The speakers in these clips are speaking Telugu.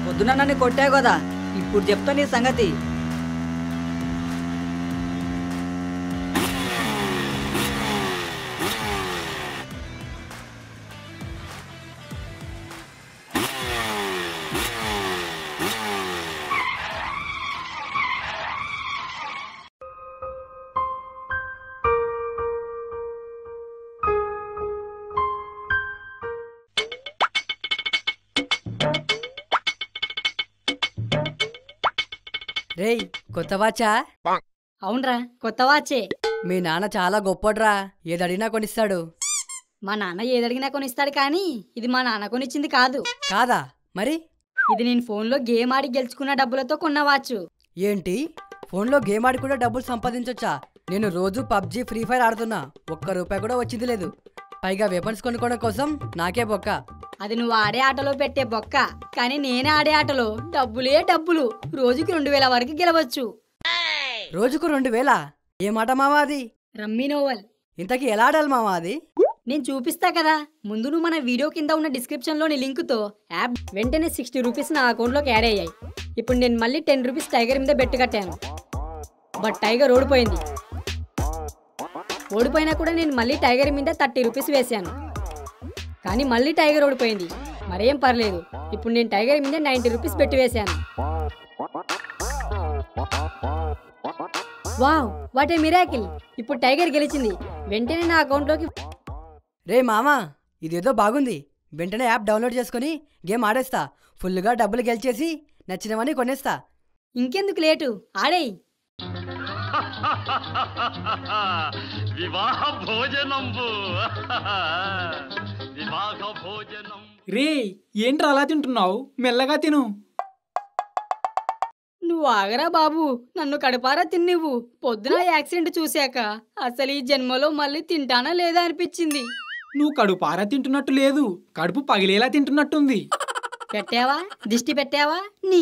పొద్దున నన్ను కొట్టావు కదా ఇప్పుడు చెప్తా నీ సంగతి రేయ్ కొత్త వాచా అవునరా కొత్త వాచే మీ నాన్న చాలా గొప్పడ్రా ఏదడినా కొనిస్తాడు మా నాన్న ఏదడిగినా కొనిస్తాడు కానీ ఇది మా నాన్న కొనిచ్చింది కాదు కాదా మరి ఇది నేను ఫోన్లో గేమ్ ఆడి గెలుచుకున్న డబ్బులతో కొన్న వాచ్ ఏంటి ఫోన్లో గేమ్ ఆడి కూడా డబ్బులు సంపాదించొచ్చా నేను రోజు పబ్జి ఫ్రీ ఫైర్ ఆడుతున్నా ఒక్క రూపాయి కూడా వచ్చింది లేదు పైగా వెపన్స్ కొనుక్కోవడం కోసం నాకే బొక్క అది నువ్వు ఆడే ఆటలో పెట్టే బొక్క కానీ నేను ఆడే ఆటలో డబ్బులే డబ్బులు రోజుకి రెండు వేల వరకు గెలవచ్చు రోజుకు రెండు వేల ఏ మాట మావా అది రమ్మీ నోవల్ ఇంతకీ ఎలా ఆడాలి మావా అది నేను చూపిస్తా కదా ముందు నువ్వు మన వీడియో కింద ఉన్న డిస్క్రిప్షన్ లోని లింక్ తో యాప్ వెంటనే సిక్స్టీ రూపీస్ నా అకౌంట్ లోకి యాడ్ అయ్యాయి ఇప్పుడు నేను మళ్ళీ టెన్ రూపీస్ టైగర్ మీద బెట్ కట్టాను బట్ టైగర్ ఓడిపోయింది ఓడిపోయినా కూడా నేను మళ్ళీ టైగర్ మీద థర్టీ రూపీస్ వేశాను కానీ మళ్ళీ టైగర్ ఓడిపోయింది మరేం పర్లేదు ఇప్పుడు నేను టైగర్ మీద నైంటీ రూపీస్ పెట్టి వేశాను వావ్ వాట్ ఏ మిరాకిల్ ఇప్పుడు టైగర్ గెలిచింది వెంటనే నా అకౌంట్లోకి రే మామా ఇదేదో బాగుంది వెంటనే యాప్ డౌన్లోడ్ చేసుకొని గేమ్ ఆడేస్తా ఫుల్గా డబ్బులు గెలిచేసి నచ్చినవని కొనేస్తా ఇంకెందుకు లేటు ఆడేయ్ వివాహ భోజనంబు వివాహ భోజనం రే ఏంట్రా అలా తింటున్నావు మెల్లగా తిను నువ్వు ఆగరా బాబు నన్ను కడపారా తిన్నివ్వు పొద్దున యాక్సిడెంట్ చూశాక అసలు ఈ జన్మలో మళ్ళీ తింటానా లేదా అనిపించింది నువ్వు కడుపారా తింటున్నట్టు లేదు కడుపు పగిలేలా తింటున్నట్టుంది పెట్టావా దిష్టి పెట్టావా నీ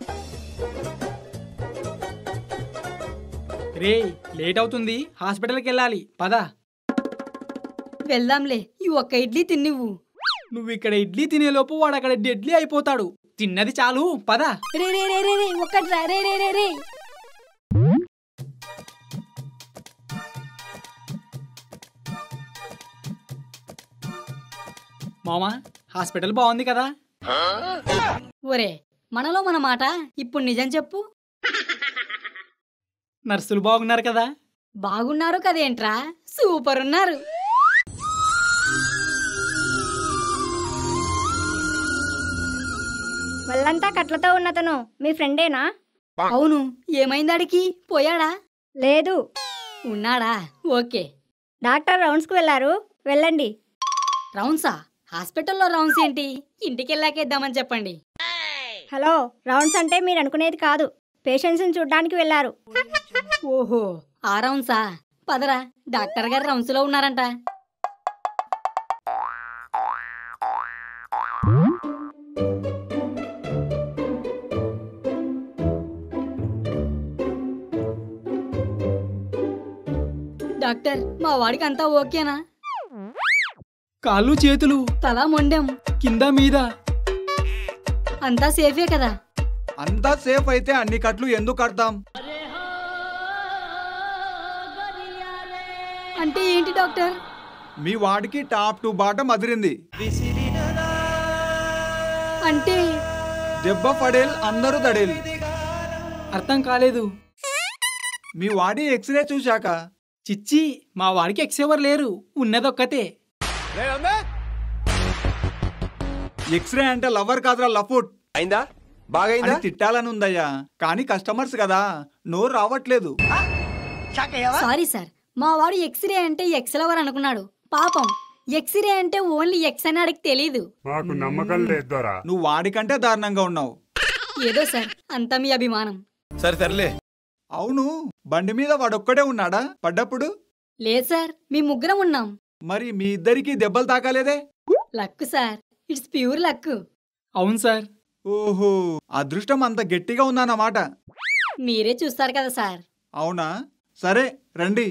రే లేట్ అవుతుంది హాస్పిటల్కి వెళ్ళాలి పద వెళ్దాంలే ఈ ఒక్క ఇడ్లీ తిన్నివ్వు నువ్వు ఇక్కడ ఇడ్లీ తినేలోపు వాడు అక్కడ డెడ్లీ అయిపోతాడు తిన్నది చాలు పద రే రే రే రే రే ఒక్కటి రా రే రే రే రే మామా హాస్పిటల్ బాగుంది కదా ఒరే మనలో మన మాట ఇప్పుడు నిజం చెప్పు నర్సులు బాగున్నారు కదా బాగున్నారు కదేంట్రా సూపర్ ఉన్నారు వాళ్ళంతా కట్లతో ఉన్నతను మీ ఫ్రెండేనా అవును ఏమైంది ఆడికి పోయాడా లేదు ఉన్నాడా ఓకే డాక్టర్ రౌండ్స్కి వెళ్ళారు వెళ్ళండి రౌండ్సా హాస్పిటల్లో రౌండ్స్ ఏంటి ఇంటికి వెళ్ళాకేద్దామని చెప్పండి హలో రౌండ్స్ అంటే మీరు అనుకునేది కాదు పేషెంట్స్ని చూడ్డానికి వెళ్ళారు ఓహో ఆ రౌండ్సా పదరా డాక్టర్ గారు రౌండ్స్ లో ఉన్నారంట డాక్టర్ మా వాడికి అంతా ఓకేనా కాళ్ళు చేతులు తల మొండెం కింద మీద అంతా సేఫే కదా అంతా సేఫ్ అయితే అన్ని కట్లు ఎందుకు కడతాం అంటే ఏంటి డాక్టర్ మీ వాడికి టాప్ టు బాటం అదిరింది అంటే దెబ్బ పడేల్ అందరూ దడేల్ అర్థం కాలేదు మీ వాడి ఎక్స్రే చూశాక చిచ్చి మా వాడికి ఎక్స్ ఎవరు లేరు ఉన్నదొక్కతే ఎక్స్రే అంటే లవర్ కాదురా లఫుట్ అయిందా అని బాగైందా తిట్టాలని ఉందయ్యా కానీ కస్టమర్స్ కదా నోరు రావట్లేదు సారీ సార్ మా వాడు ఎక్స్రే అంటే ఎక్స్ లవర్ అనుకున్నాడు పాపం ఎక్స్రే అంటే ఓన్లీ ఎక్స్ అని ఆడికి తెలీదు మాకు నమ్మకం లేదు దొరా నువ్వు వాడికంటే దారుణంగా ఉన్నావు ఏదో సార్ అంతా మీ అభిమానం సరే సర్లే అవును బండి మీద వాడొక్కడే ఉన్నాడా పడ్డప్పుడు లేదు సార్ మీ ముగ్గురం ఉన్నాం మరి మీ ఇద్దరికి దెబ్బలు తాకాలేదే luck sir it's pure luck అవును సార్ ఓహో అదృష్టం అంత గట్టిగా ఉందన్నమాట మీరే చూస్తారు కదా సార్ అవునా సరే రండి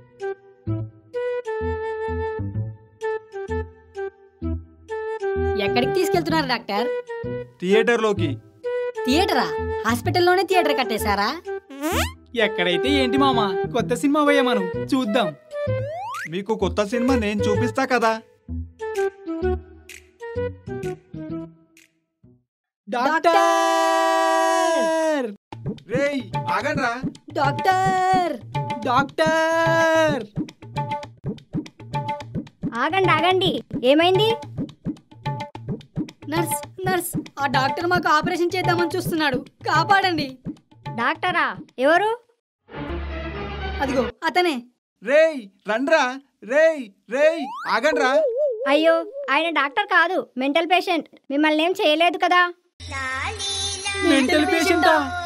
ఎక్కడ ఎక్కడికి తీసుకెళ్తున్నారు డాక్టర్ థియేటర్లోకి థియేటరా హాస్పిటల్లోనే థియేటర్ కట్టేశారా ఎక్కడైతే ఏంటి మామ కొత్త సినిమా పోయా మనం చూద్దాం మీకు కొత్త సినిమా నేను చూపిస్తా కదా డాక్టర్ రేయ్ ఆగండ్రా డాక్టర్ డాక్టర్ ఆగండి ఆగండి ఏమైంది నర్స్ నర్స్ ఆ డాక్టర్ మాకు ఆపరేషన్ చేద్దామని చూస్తున్నాడు కాపాడండి డాక్టరా ఎవరు అదిగో అతనే రేయ్ రండ్రా రేయ్ రేయ్ ఆగండ్రా అయ్యో ఆయన డాక్టర్ కాదు మెంటల్ పేషెంట్ మిమ్మల్ని ఏం చేయలేదు కదా మెంటల్ పేషెంటా